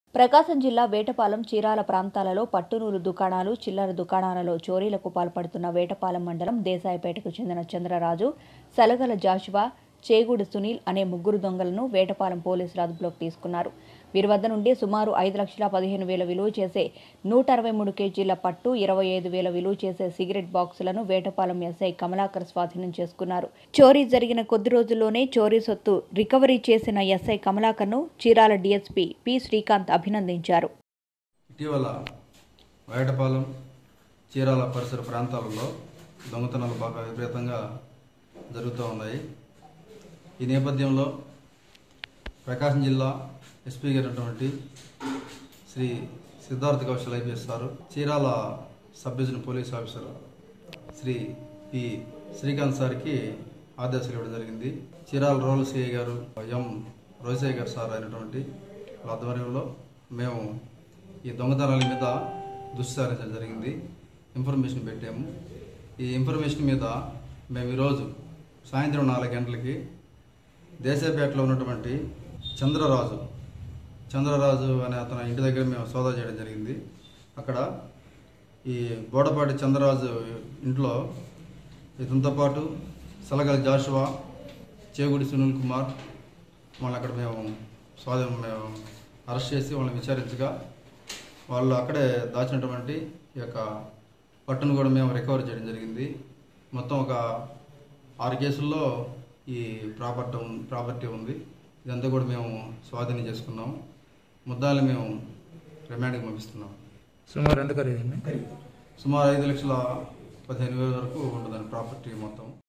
ప్రకాశం జిల్లా వేటపాలెం చీరాల ప్రాంతాలలో పట్టునూలు దుకాణాలు చిల్లర దుకాణాలలో చోరీలకు పాల్పడుతున్న వేటపాలెం మండలం దేశాయిపేటకు చెందిన చంద్రరాజు సలగల జాషువా చేగూడి సునీల్ అనే ముగ్గురు దొంగలను వేటపాలెం పోలీసులు అదుపులోకి తీసుకున్నారు వీరి వద్ద నుండి సుమారు ఐదు లక్షల పదిహేను వేల విలువ చేసే నూట అరవై మూడు కేజీల పట్టు ఇరవై ఐదు వేల విలువ చేసే సిగరెట్ బాక్సులను వేటపాలెం ఎస్ఐ కమలాకర్ స్వాధీనం చేసుకున్నారు చోరీ జరిగిన కొద్ది రోజుల్లోనే చోరీ సొత్తు రికవరీ చేసిన ఎస్ఐ కమలాకర్ను చీరాల డీఎస్పీ పి శ్రీకాంత్ అభినందించారు ఇటీవల వేటపాలెం చీరాల పరిసర ప్రాంతాలలో దొంగతనాలు బాగా విపరీతంగా జరుగుతూ ఉన్నాయి ఈ నేపథ్యంలో ప్రకాశం జిల్లా ఎస్పీ గారైనటువంటి Shri Siddharth Kaushal IPS sir Chirala sub division police officer Shri P Srikanth సార్కి ఆదేశాలు ఇవ్వడం జరిగింది చీరాల రూరల్ సిఐ గారు ఎం రోసయ్య గారు సార్ అయినటువంటి వాళ్ళ ఆధ్వర్యంలో మేము ఈ దొంగతనాల మీద దృష్టి సారించడం జరిగింది ఇన్ఫర్మేషన్ పెట్టాము ఈ ఇన్ఫర్మేషన్ మీద మేము ఈరోజు సాయంత్రం నాలుగు గంటలకి దేశాపేటలో ఉన్నటువంటి చంద్రరాజు చంద్రరాజు అనే అతని ఇంటి దగ్గర మేము సోదా చేయడం జరిగింది అక్కడ ఈ బోడపాటి చంద్రరాజు ఇంట్లో ఇతనితో పాటు సలగల జాషువా చేగుడి సునీల్ కుమార్ వాళ్ళని అక్కడ మేము స్వాధీనం మేము అరెస్ట్ చేసి వాళ్ళని విచారించగా వాళ్ళు అక్కడే దాచినటువంటి ఈ యొక్క పట్టును కూడా మేము రికవర్ చేయడం జరిగింది మొత్తం ఒక ఆరు కేసుల్లో ఈ ప్రాపర్టీ ఉం- ప్రాపర్టీ ఉంది ఇదంతా కూడా మేము స్వాధీనం చేసుకున్నాం ముద్దాలు మేము రిమాండ్కి పంపిస్తున్నాం సుమారు ఎంత ఖరీదండి సుమారు ఐదు లక్షల పదిహేను వేల వరకు ఉంటుందండి ప్రాపర్టీ మొత్తం